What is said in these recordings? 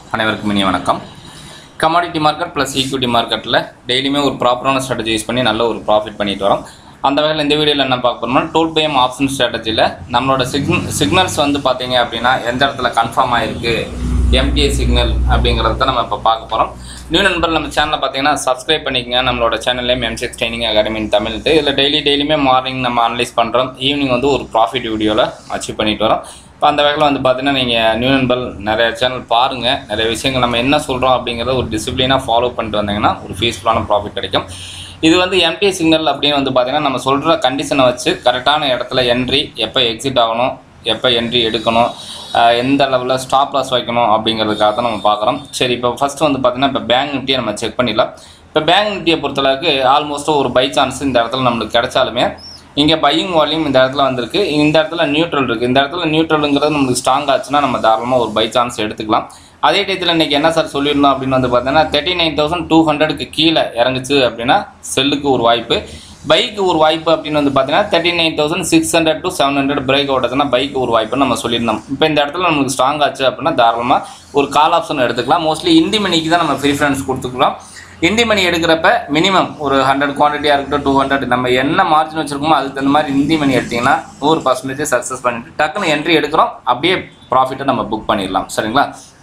அனைவருக்கும் இனிய வணக்கம் கமாடிட்டி மார்க்கெட் ப்ளஸ் ஈக்விட்டி மார்க்கெட்டில் டெய்லியுமே ஒரு ப்ராப்பரான ஸ்ட்ராட்டஜி யூஸ் பண்ணி நல்ல ஒரு ப்ராஃபிட் பண்ணிட்டு வரோம் அந்த வகையில் இந்த வீடியோவில் என்ன பார்க்க போகிறோம்னா டோல் பேம் ஆப்ஷன் ஸ்ட்ராட்டஜியில் நம்மளோட சிக்ன சிக்னல்ஸ் வந்து பார்த்தீங்க அப்படின்னா எந்த இடத்துல கன்ஃபார்ம் ஆகிருக்கு எம்டிஏ சிக்னல் அப்படிங்கிறத தான் நம்ம இப்போ பார்க்க போகிறோம் நியூ நண்பர் நம்ம சேனலை பார்த்தீங்கன்னா சப்ஸ்கிரைப் பண்ணிக்கங்க நம்மளோட சேனல்லேயும் எம்சிஎக்ஸ் ட்ரைனிங் அகாடமின் தமிழ்ட்டு இதில் டெய்லி டெய்லியுமே மார்னிங் நம்ம அனலைஸ் பண்ணுறோம் ஈவினிங் வந்து ஒரு ப்ராஃபிட் வீடியோவில் அச்சீவ் பண்ணிட்டு வரோம் இப்போ அந்த வகையில் வந்து பார்த்தீங்கன்னா நீங்கள் நியூ நண்பர் நிறைய சேனல் பாருங்கள் நிறைய விஷயங்கள் நம்ம என்ன சொல்கிறோம் அப்படிங்கிறத ஒரு டிசிப்ளினாக ஃபாலோ பண்ணிட்டு வந்தீங்கன்னா ஒரு ஃபீஸ்ஃபுல்லான ப்ராஃபிட் கிடைக்கும் இது வந்து எம்டி சிக்னல் அப்படின்னு வந்து பார்த்தீங்கன்னா நம்ம சொல்கிற கண்டிஷனை வச்சு கரெக்டான இடத்துல என்ட்ரி எப்போ எக்ஸிட் ஆகணும் எப்போ என்ட்ரி எடுக்கணும் ஆஹ் எந்த லெவலில் ஸ்டாப் லாஸ் வைக்கணும் அப்படிங்கிறதுக்காக தான் நம்ம பார்க்குறோம் சரி இப்போ ஃபஸ்ட்டு வந்து பார்த்தீங்கன்னா இப்போ பேங்க் நிஃப்டியை நம்ம செக் பண்ணிடலாம் இப்போ பேங்க் நிஃப்டியை பொறுத்தளவுக்கு ஆல்மோஸ்ட் ஒரு பை சான்ஸ் இந்த இடத்துல நம்மளுக்கு கிடைச்சாலுமே இங்கே பையிங் வால்யூம் இந்த இடத்துல வந்திருக்கு இந்த இடத்துல நியூட்ரல் இருக்குது இந்த இடத்துல நியூட்ரலுங்கிறது நமக்கு ஸ்ட்ராங் ஆச்சுன்னா நம்ம தாராளமாக ஒரு பை சான்ஸ் எடுத்துக்கலாம் அதே டயத்தில் இன்றைக்கி என்ன சார் சொல்லியிருந்தோம் அப்படின்னு வந்து பார்த்தீங்கன்னா தேர்ட்டி நைன் தௌசண்ட் டூ ஹண்ட்ரடுக்கு கீழே இறங்குச்சு அப்படின்னா செல்லுக்கு ஒரு வாய்ப்பு பைக்கு ஒரு வாய்ப்பு அப்படின்னு வந்து பார்த்தீங்கன்னா thirty nine thousand six hundred to seven hundred break out ஆச்சுன்னா பைக்கு ஒரு வாய்ப்புன்னு நம்ம சொல்லியிருந்தோம் இப்போ இந்த இடத்துல நமக்கு ஸ்ட்ராங் ஆச்சு அப்படின்னா தாராளமாக ஒரு கால் ஆப்ஷன் எடுத்துக்கலாம் மோஸ்ட்லி இந்தி மணிக்கு தான் நம்ம ப்ரிஃபரன்ஸ் கொடுத்துக்கலாம் இந்தி மணி எடுக்கிறப்ப மினிமம் ஒரு ஹண்ட்ரட் குவான்டிட்டியாக இருக்கட்டும் டூ ஹண்ட்ரட் நம்ம என்ன மார்ஜின் வச்சிருக்கோமோ அதுக்கு தகுந்த மாதிரி இந்தி மணி எடுத்தீங்கன்னா நூறு பர்சன்டேஜ் சக்ஸஸ் பண்ணிட்டு டக்குன்னு என்ட்ரி எடுக்கிறோம் அப்படியே ப்ராஃபிட்டை நம்ம புக் பண்ணிடலாம் சரிங்களா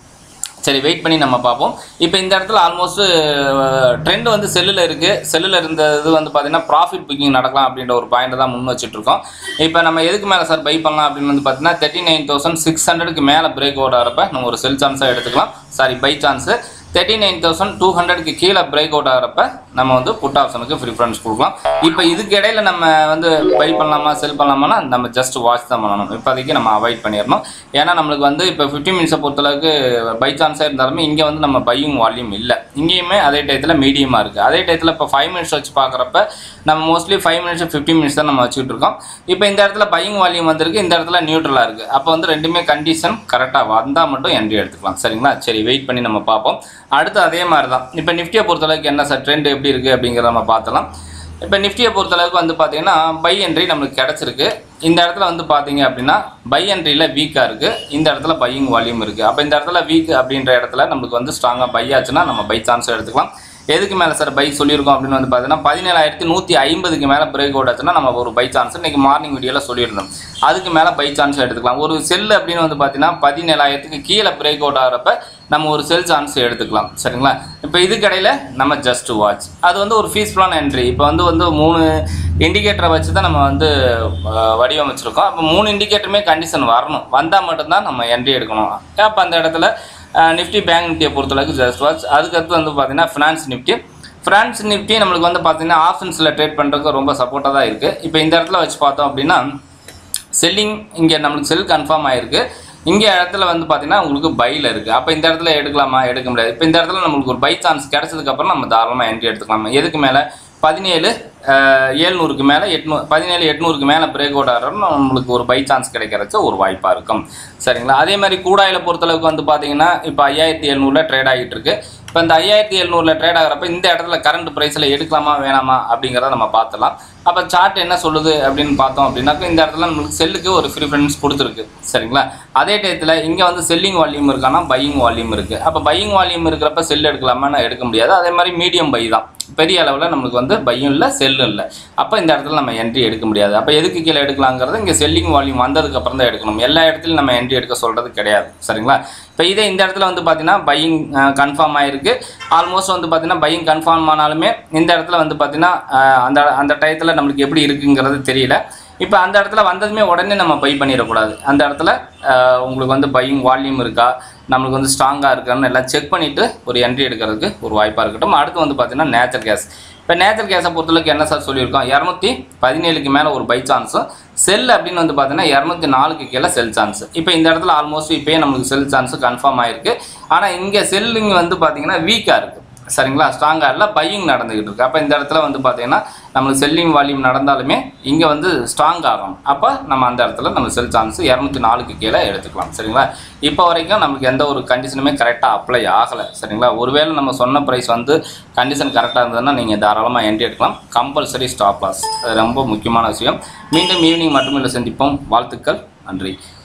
சரி வெயிட் பண்ணி நம்ம பார்ப்போம் இப்போ இந்த இடத்துல ஆல்மோஸ்ட் ட்ரெண்ட் வந்து செல்லில் இருக்குது செல்லில் இருந்த இது வந்து பார்த்தீங்கன்னா ப்ராஃபிட் புக்கிங் நடக்கலாம் அப்படின்ற ஒரு பாயிண்ட் தான் முன் வச்சுட்டு இருக்கோம் இப்போ நம்ம எதுக்கு மேலே சார் பை பண்ணலாம் அப்படின்னு வந்து பார்த்தீங்கன்னா தேர்ட்டி நைன் தௌசண்ட் சிக்ஸ் ஹண்ட்ரடுக்கு மேலே பிரேக் அவுட் ஆகிறப்ப நம்ம ஒரு செல் சான்ஸாக எடுத்துக்கலாம் sorry buy chance thirty nine thousand two ஹண்ட்ரடுக்கு கீழே பிரேக் அவுட் ஆகிறப்ப நம்ம வந்து புட் ஆப்ஷனுக்கு ப்ரிஃபரன்ஸ் கொடுக்கலாம் இப்போ இதுக்கு இடையில நம்ம வந்து பை பண்ணலாமா செல் பண்ணலாமான்னா நம்ம ஜஸ்ட் வாட்ச் தான் பண்ணணும் இப்போதைக்கு நம்ம அவாய்ட் பண்ணிடணும் ஏன்னா நம்மளுக்கு வந்து இப்போ ஃபிஃப்டி மினிட்ஸை பொறுத்தளவுக்கு பை சான்ஸாக இருந்தாலுமே இங்கே வந்து நம்ம பையும் வால்யூம் இல்லை இங்கேயுமே அதே டயத்தில் மீடியமாக இருக்குது அதே டயத்தில் இப்போ ஃபைவ் மினிட்ஸ் வச்சு பார்க்குறப்ப நம்ம mostly five minutes fifty minutes தான் நம்ம வச்சுக்கிட்டு இருக்கோம் இப்போ இந்த இடத்துல பையிங் வால்யூம் வந்திருக்கு இந்த இடத்துல நியூட்ரலாக இருக்குது அப்போ வந்து ரெண்டுமே கண்டிஷன் கரெக்டாக வந்தால் மட்டும் என்ட்ரி எடுத்துக்கலாம் சரிங்களா சரி வெயிட் பண்ணி நம்ம பார்ப்போம் அடுத்து அதே மாதிரி தான் இப்போ நிஃப்டியை பொறுத்தளவுக்கு என்ன சார் ட்ரெண்ட் எப்படி இருக்குது அப்படிங்கிறத நம்ம பார்த்தலாம் இப்போ நிஃப்டியை பொறுத்தளவுக்கு வந்து பார்த்தீங்கன்னா பை என்ட்ரி நம்மளுக்கு கிடச்சிருக்கு இந்த இடத்துல வந்து பார்த்தீங்க அப்படின்னா பை என்ட்ரியில் வீக்காக இருக்குது இந்த இடத்துல பையிங் வால்யூம் இருக்குது அப்போ இந்த இடத்துல வீக் அப்படின்ற இடத்துல நம்மளுக்கு வந்து ஸ்ட்ராங்காக பை ஆச்சுன்னா நம்ம பை சான்ஸ் எடுத்துக்கலாம் எதுக்கு மேலே சார் பை சொல்லியிருக்கோம் அப்படின்னு வந்து பார்த்தீங்கன்னா பதினேழாயிரத்தி நூற்றி ஐம்பதுக்கு மேலே பிரேக் அவுட் ஆச்சுன்னா நம்ம ஒரு பை சான்ஸ் இன்றைக்கி மார்னிங் வீடியோவில் சொல்லியிருந்தோம் அதுக்கு மேலே பை சான்ஸ் எடுத்துக்கலாம் ஒரு செல் அப்படின்னு வந்து பார்த்தீங்கன்னா பதினேழாயிரத்துக்கு கீழே பிரேக் அவுட் ஆகிறப்ப நம்ம ஒரு செல் சான்ஸ் எடுத்துக்கலாம் சரிங்களா இப்போ இதுக்கடையில் நம்ம ஜஸ்ட் வாட்ச் அது வந்து ஒரு ஃபீஸ்ஃபுல்லான என்ட்ரி இப்போ வந்து வந்து மூணு இண்டிகேட்டரை வச்சு தான் நம்ம வந்து அஹ், வடிவமைச்சிருக்கோம் அப்போ மூணு இண்டிகேட்டருமே கண்டிஷன் வரணும் வந்தால் மட்டும்தான் நம்ம என்ட்ரி எடுக்கணும் அப்போ அந்த இடத்துல நிஃப்டி பேங்க் நிஃப்டியை பொறுத்தளவுக்கு ஜஸ்ட் வாட்ச் அதுக்கடுத்து வந்து பார்த்தீங்கன்னா ஃபினான்ஸ் நிஃப்டி ஃபினான்ஸ் நிஃப்டி நம்மளுக்கு வந்து பார்த்தீங்கன்னா ஆப்ஷன்ஸில் ட்ரேட் பண்ணுறதுக்கு ரொம்ப சப்போர்ட்டாக தான் இருக்குது இப்போ இந்த இடத்துல வச்சு பார்த்தோம் அப்படின்னா செல்லிங் இங்கே நம்மளுக்கு செல் கன்ஃபார்ம் ஆயிருக்கு இங்கே இடத்துல வந்து பார்த்தீங்கன்னா உங்களுக்கு பையில் இருக்குது அப்போ இந்த இடத்துல எடுக்கலாமா எடுக்க முடியாது இப்போ இந்த இடத்துல நம்மளுக்கு ஒரு பை சான்ஸ் கிடச்சதுக்கப்புறம் நம்ம தாராளமாக என்ட்ரி எடுத்துக்கலாம் எதுக்கு மேலே பதினேழு ஏழ்நூறுக்கு மேலே எட்நூ பதினேழு எட்நூறுக்கு மேலே பிரேக் அவுட் ஆகிறோம் நம்மளுக்கு ஒரு பை சான்ஸ் கிடைக்கிறச்ச ஒரு வாய்ப்பாக இருக்கும் சரிங்களா அதே மாதிரி கூடாயில் பொறுத்தளவுக்கு வந்து பார்த்தீங்கன்னா இப்போ ஐயாயிரத்தி எழுநூறில் ட்ரேட் ஆகிட்டு இருக்கு இப்போ இந்த ஐயாயிரத்தி எழுநூறில் ட்ரேட் ஆகிறப்ப இந்த இடத்துல கரண்ட் ப்ரைஸில் எடுக்கலாமா வேணாமா அப்படிங்கிறத நம்ம பார்த்துலாம் அப்போ சார்ட் என்ன சொல்லுது அப்படின்னு பார்த்தோம் அப்படின்னாக்கா இந்த இடத்துல நம்மளுக்கு செல்லுக்கு ஒரு ப்ரிஃபரன்ஸ் கொடுத்துருக்கு சரிங்களா அதே டயத்தில் இங்கே வந்து செல்லிங் வால்யூம் இருக்கானா பையிங் வால்யூம் இருக்குது அப்போ பையிங் வால்யூம் இருக்கிறப்ப செல் எடுக்கலாமான்னு எடுக்க முடியாது அதே மாதிரி மீடியம் பை தான் பெரிய அளவில் நம்மளுக்கு வந்து பையும் இல்லை செல்லும் இல்லை அப்போ இந்த இடத்துல நம்ம என்ட்ரி எடுக்க முடியாது அப்போ எதுக்கு கீழே எடுக்கலாங்கிறது இங்கே செல்லிங் வால்யூம் வந்ததுக்கு அப்புறம் தான் எடுக்கணும் எல்லா இடத்துலையும் நம்ம என்ட்ரி எடுக்க சொல்கிறது கிடையாது சரிங்களா இப்போ இதே இந்த இடத்துல வந்து பார்த்தீங்கன்னா பையிங் கன்ஃபார்ம் ஆயிருக்கு ஆல்மோஸ்ட் வந்து பார்த்தீங்கன்னா பையிங் கன்ஃபார்ம் ஆனாலுமே இந்த இடத்துல வந்து பார்த்தீங்கன்னா அஹ், அந்த அந்த டயத்தில் நம்மளுக்கு எப்படி இருக்குங்கிறது தெரியல இப்போ அந்த இடத்துல வந்ததுமே உடனே நம்ம பை பண்ணிடக்கூடாது அந்த இடத்துல அஹ், உங்களுக்கு வந்து பையிங் வால்யூம் இருக்கா நம்மளுக்கு வந்து ஸ்ட்ராங்காக இருக்கான்னு எல்லாம் செக் பண்ணிவிட்டு ஒரு என்ட்ரி எடுக்கிறதுக்கு ஒரு வாய்ப்பாக இருக்கட்டும் அடுத்து வந்து பார்த்தீங்கன்னா நேச்சுரல் கேஸ் இப்போ நேச்சுரல் கேஸை பொறுத்தளவுக்கு என்ன சார் சொல்லியிருக்கோம் இரநூத்தி பதினேழுக்கு மேலே ஒரு பை சான்ஸும் செல் அப்படின்னு வந்து பார்த்தீங்கன்னா இரநூத்தி நாலுக்கு கீழே செல் சான்ஸ் இப்போ இந்த இடத்துல ஆல்மோஸ்ட் இப்போயே நம்மளுக்கு செல் சான்ஸ் கன்ஃபார்ம் ஆயிருக்கு ஆனால் இங்கே செல்லிங் வந்து பார்த்தீங்கன்னா வீக்காக இருக்குது சரிங்களா ஸ்ட்ராங்காக இல்லை பையிங் நடந்துக்கிட்டு இருக்கு அப்போ இந்த இடத்துல வந்து பார்த்தீங்கன்னா நம்மளுக்கு செல்லிங் வால்யூம் நடந்தாலுமே இங்கே வந்து ஸ்ட்ராங் ஆகும் அப்போ நம்ம அந்த இடத்துல நம்ம செல் சான்ஸ் இரநூத்தி நாலுக்கு கீழே எடுத்துக்கலாம் சரிங்களா இப்போ வரைக்கும் நமக்கு எந்த ஒரு கண்டிஷனுமே கரெக்டாக அப்ளை ஆகலை சரிங்களா ஒருவேளை நம்ம சொன்ன ப்ரைஸ் வந்து கண்டிஷன் கரெக்டாக இருந்ததுன்னா நீங்கள் தாராளமாக என்ட்ரி எடுக்கலாம் கம்பல்சரி ஸ்டாப் லாஸ் அது ரொம்ப முக்கியமான விஷயம் மீண்டும் ஈவினிங் மட்டும் இல்லை சந்திப்போம் வாழ்த்துக்கள் நன்றி